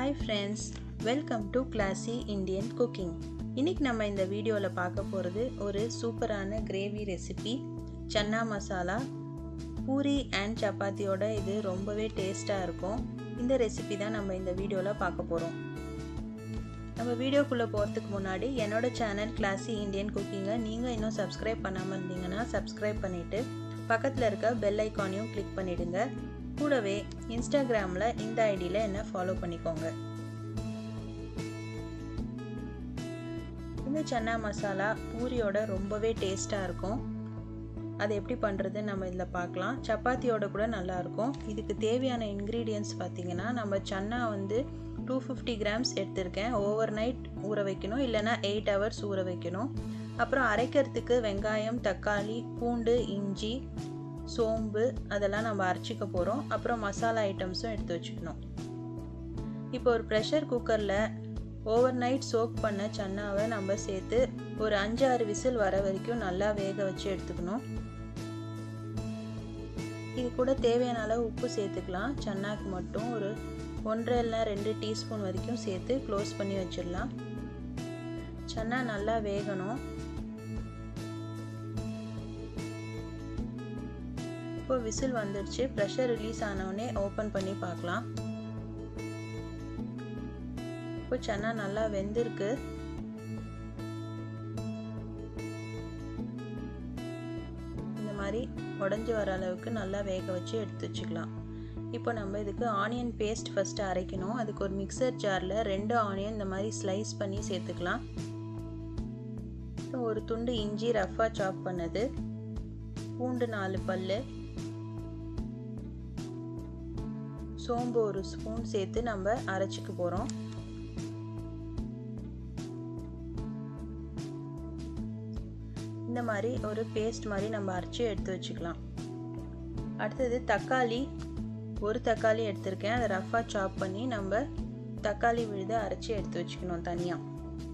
hi friends welcome to classy Indian cooking இன்னைக்கு நம்ம இந்த வீடியோவில் பார்க்க போகிறது ஒரு சூப்பரான gravy recipe chana masala puri and சப்பாத்தியோட இது ரொம்பவே டேஸ்ட்டாக இருக்கும் இந்த ரெசிபி தான் நம்ம இந்த வீடியோவில் பார்க்க போகிறோம் நம்ம வீடியோக்குள்ளே போகிறதுக்கு முன்னாடி என்னோட சேனல் கிளாசி இந்தியன் குக்கிங்கை நீங்கள் இன்னும் சப்ஸ்கிரைப் பண்ணாமல் இருந்தீங்கன்னா சப்ஸ்கிரைப் பண்ணிவிட்டு பக்கத்தில் இருக்க பெல் ஐக்கானையும் கிளிக் பண்ணிவிடுங்க கூடவே இன்ஸ்டாகிராமில் இந்த ஐடியில் என்ன ஃபாலோ பண்ணிக்கோங்க இந்த சன்னா மசாலா பூரியோட ரொம்பவே டேஸ்ட்டாக இருக்கும் அது எப்படி பண்ணுறதுன்னு நம்ம இதில் பார்க்கலாம் சப்பாத்தியோட கூட நல்லாயிருக்கும் இதுக்கு தேவையான இன்க்ரீடியன்ஸ் பார்த்திங்கன்னா நம்ம சன்னா வந்து டூ ஃபிஃப்டி கிராம்ஸ் எடுத்திருக்கேன் ஓவர் நைட் ஊற வைக்கணும் இல்லைனா எயிட் ஹவர்ஸ் ஊற வைக்கணும் அப்புறம் அரைக்கிறதுக்கு வெங்காயம் தக்காளி பூண்டு இஞ்சி சோம்பு அதெல்லாம் நம்ம அரைச்சிக்க போகிறோம் அப்புறம் மசாலா ஐட்டம்ஸும் எடுத்து வச்சுக்கணும் இப்போ ஒரு ப்ரெஷர் குக்கரில் ஓவர் நைட் சோக் பண்ண சன்னாவை நம்ம சேர்த்து ஒரு அஞ்சு ஆறு விசில் வர வரைக்கும் நல்லா வேக வச்சு எடுத்துக்கணும் இது கூட தேவையான அளவு உப்பு சேர்த்துக்கலாம் சன்னாக்கு மட்டும் ஒரு ஒன்றரை இல்லை ரெண்டு டீஸ்பூன் வரைக்கும் சேர்த்து க்ளோஸ் பண்ணி வச்சிடலாம் சன்னா நல்லா வேகணும் இப்போ விசில் வந்துடுச்சு ப்ரெஷர் ரிலீஸ் ஆனவுடனே ஓப்பன் பண்ணி பார்க்கலாம் இப்போ சன்னா நல்லா வெந்திருக்கு இந்த மாதிரி உடஞ்சி வர அளவுக்கு நல்லா வேக வச்சு எடுத்து வச்சுக்கலாம் இப்போ நம்ம இதுக்கு ஆனியன் பேஸ்ட் ஃபஸ்ட்டு அரைக்கணும் அதுக்கு ஒரு மிக்சர் ஜாரில் ரெண்டு ஆனியன் இந்த மாதிரி ஸ்லைஸ் பண்ணி சேர்த்துக்கலாம் ஒரு துண்டு இஞ்சி ரஃபாக சாப் பண்ணது பூண்டு நாலு பல் சோம்பு ஒரு ஸ்பூன் சேர்த்து நம்ம அரைச்சிக்க போகிறோம் இந்த மாதிரி ஒரு பேஸ்ட் மாதிரி நம்ம அரைச்சி எடுத்து வச்சுக்கலாம் அடுத்தது தக்காளி ஒரு தக்காளி எடுத்திருக்கேன் அதை ரஃபாக சாப் பண்ணி நம்ம தக்காளி விழுத அரைச்சி எடுத்து வச்சுக்கணும் தனியாக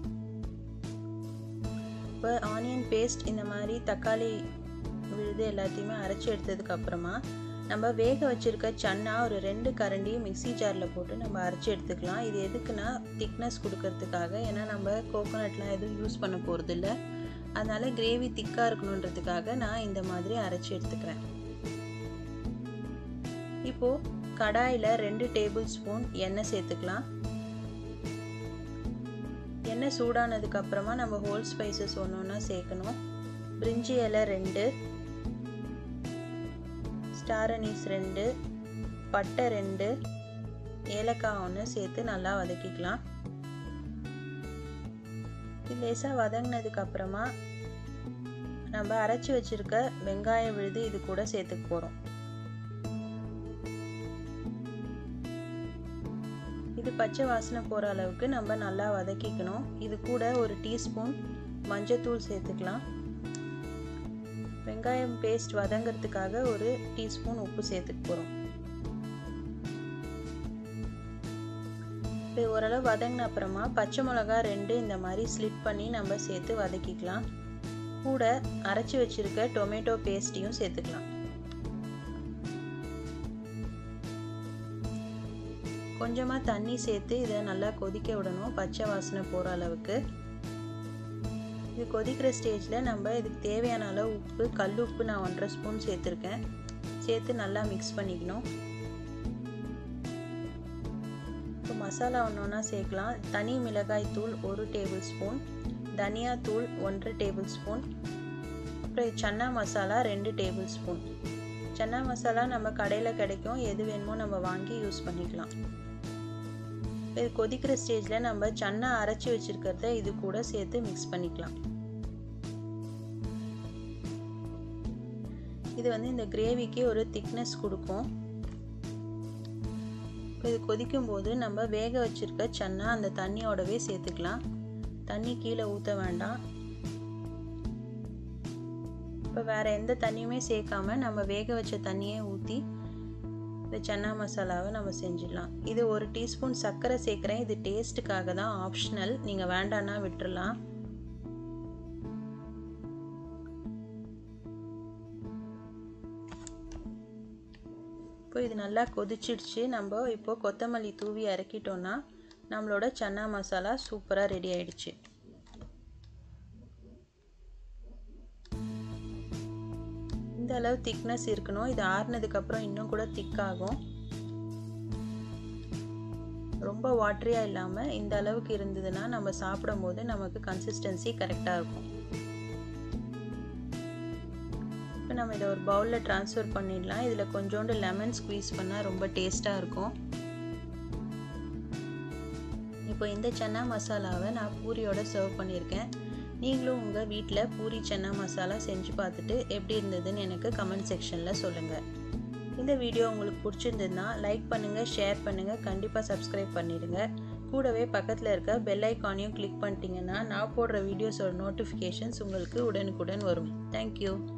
இப்போ ஆனியன் பேஸ்ட் இந்த மாதிரி தக்காளி விழுது எல்லாத்தையுமே அரைச்சி எடுத்ததுக்கு அப்புறமா நம்ம வேக வச்சுருக்க சன்னா ஒரு ரெண்டு கரண்டி மிக்சி ஜாரில் போட்டு நம்ம அரைச்சி எடுத்துக்கலாம் இது எதுக்குன்னா திக்னஸ் கொடுக்கறதுக்காக ஏன்னா நம்ம கோகோனட்லாம் எதுவும் யூஸ் பண்ண போகிறது இல்லை அதனால் கிரேவி திக்காக இருக்கணுன்றதுக்காக நான் இந்த மாதிரி அரைச்சி எடுத்துக்கிறேன் இப்போது கடாயில் ரெண்டு டேபிள் ஸ்பூன் எண்ணெய் சேர்த்துக்கலாம் எண்ணெய் சூடானதுக்கு அப்புறமா நம்ம ஹோல் ஸ்பைசஸ் ஒன்று ஒன்றா சேர்க்கணும் பிரிஞ்சி இலை ரெண்டு ஸ்டார் அனீஸ் ரெண்டு பட்டை ரெண்டு ஏலக்காய் ஒன்று சேர்த்து நல்லா வதக்கிக்கலாம் இது லேசாக வதங்கினதுக்கு அப்புறமா நம்ம அரைச்சி வச்சிருக்க வெங்காயம் விழுது இது கூட சேர்த்துக்க போகிறோம் இது பச்சை வாசனை போகிற அளவுக்கு நம்ம நல்லா வதக்கிக்கணும் இது கூட ஒரு டீஸ்பூன் மஞ்சத்தூள் சேர்த்துக்கலாம் வெங்காயம் பேஸ்ட் வதங்கிறதுக்காக ஒரு டீஸ்பூன் உப்பு சேர்த்துக்க போகிறோம் இது ஓரளவு வதங்கின அப்புறமா பச்சை மிளகா ரெண்டு இந்த மாதிரி ஸ்லிட் பண்ணி நம்ம சேர்த்து வதக்கிக்கலாம் கூட அரைச்சி வச்சிருக்க டொமேட்டோ பேஸ்ட்டையும் சேர்த்துக்கலாம் கொஞ்சமாக தண்ணி சேர்த்து இதை நல்லா கொதிக்க விடணும் பச்சை வாசனை போகிற அளவுக்கு இது கொதிக்கிற ஸ்டேஜில் நம்ம இதுக்கு தேவையான அளவு உப்பு கல் உப்பு நான் ஒன்றரை ஸ்பூன் சேர்த்துருக்கேன் சேர்த்து நல்லா மிக்ஸ் பண்ணிக்கணும் இப்போ மசாலா ஒன்று ஒன்றா சேர்க்கலாம் தனி மிளகாய் தூள் ஒரு டேபிள் ஸ்பூன் தனியா தூள் ஒன்றரை டேபிள் ஸ்பூன் அப்புறம் சன்னா மசாலா ரெண்டு டேபிள் ஸ்பூன் சன்னா மசாலா நம்ம கடையில் கிடைக்கும் எது வேணுமோ நம்ம வாங்கி யூஸ் பண்ணிக்கலாம் இது கொதிக்கிற ஸ்டேஜில் நம்ம சன்னா அரைச்சி வச்சுருக்கிறத இது கூட சேர்த்து மிக்ஸ் பண்ணிக்கலாம் இது வந்து இந்த கிரேவிக்கு ஒரு திக்னஸ் கொடுக்கும் இது கொதிக்கும் போது நம்ம வேக வச்சுருக்க சன்னா அந்த தண்ணியோடவே சேர்த்துக்கலாம் தண்ணி கீழே ஊற்ற வேண்டாம் இப்போ வேறு எந்த தண்ணியுமே சேர்க்காம நம்ம வேக வச்ச தண்ணியே ஊற்றி இந்த சன்னா மசாலாவை நம்ம செஞ்சிடலாம் இது ஒரு டீஸ்பூன் சர்க்கரை சேர்க்குறேன் இது டேஸ்ட்டுக்காக தான் ஆப்ஷனல் நீங்கள் வேண்டான்னா விட்டுறலாம் இப்போ இது நல்லா கொதிச்சிடுச்சு நம்ம இப்போ கொத்தமல்லி தூவி இறக்கிட்டோன்னா நம்மளோட சன்னா மசாலா சூப்பராக ரெடி ஆயிடுச்சு இந்த அளவு திக்னஸ் இருக்கணும் இது ஆறுனதுக்கப்புறம் இன்னும் கூட திக்காகும் ரொம்ப வாட்டரியாக இல்லாமல் இந்த அளவுக்கு இருந்ததுன்னா நம்ம சாப்பிடும் போது நமக்கு கன்சிஸ்டன்சி கரெக்டாக இருக்கும் இப்போ நம்ம இதை ஒரு பவுலில் ட்ரான்ஸ்ஃபர் பண்ணிடலாம் இதில் கொஞ்சோண்டு லெமன் ஸ்க்வீஸ் பண்ணால் ரொம்ப டேஸ்ட்டாக இருக்கும் இப்போ இந்த சன்னா மசாலாவை நான் பூரியோட சர்வ் பண்ணியிருக்கேன் நீங்களும் உங்கள் வீட்டில் பூரி சன்னா மசாலா செஞ்சு பார்த்துட்டு எப்படி இருந்ததுன்னு எனக்கு கமெண்ட் செக்ஷனில் சொல்லுங்கள் இந்த வீடியோ உங்களுக்கு பிடிச்சிருந்ததுன்னா லைக் பண்ணுங்கள் ஷேர் பண்ணுங்கள் கண்டிப்பாக சப்ஸ்கிரைப் பண்ணிடுங்க கூடவே பக்கத்தில் இருக்க பெல் ஐக்கானையும் கிளிக் பண்ணிட்டீங்கன்னா நான் போடுற வீடியோஸோட நோட்டிஃபிகேஷன்ஸ் உங்களுக்கு உடனுக்குடன் வரும் தேங்க்யூ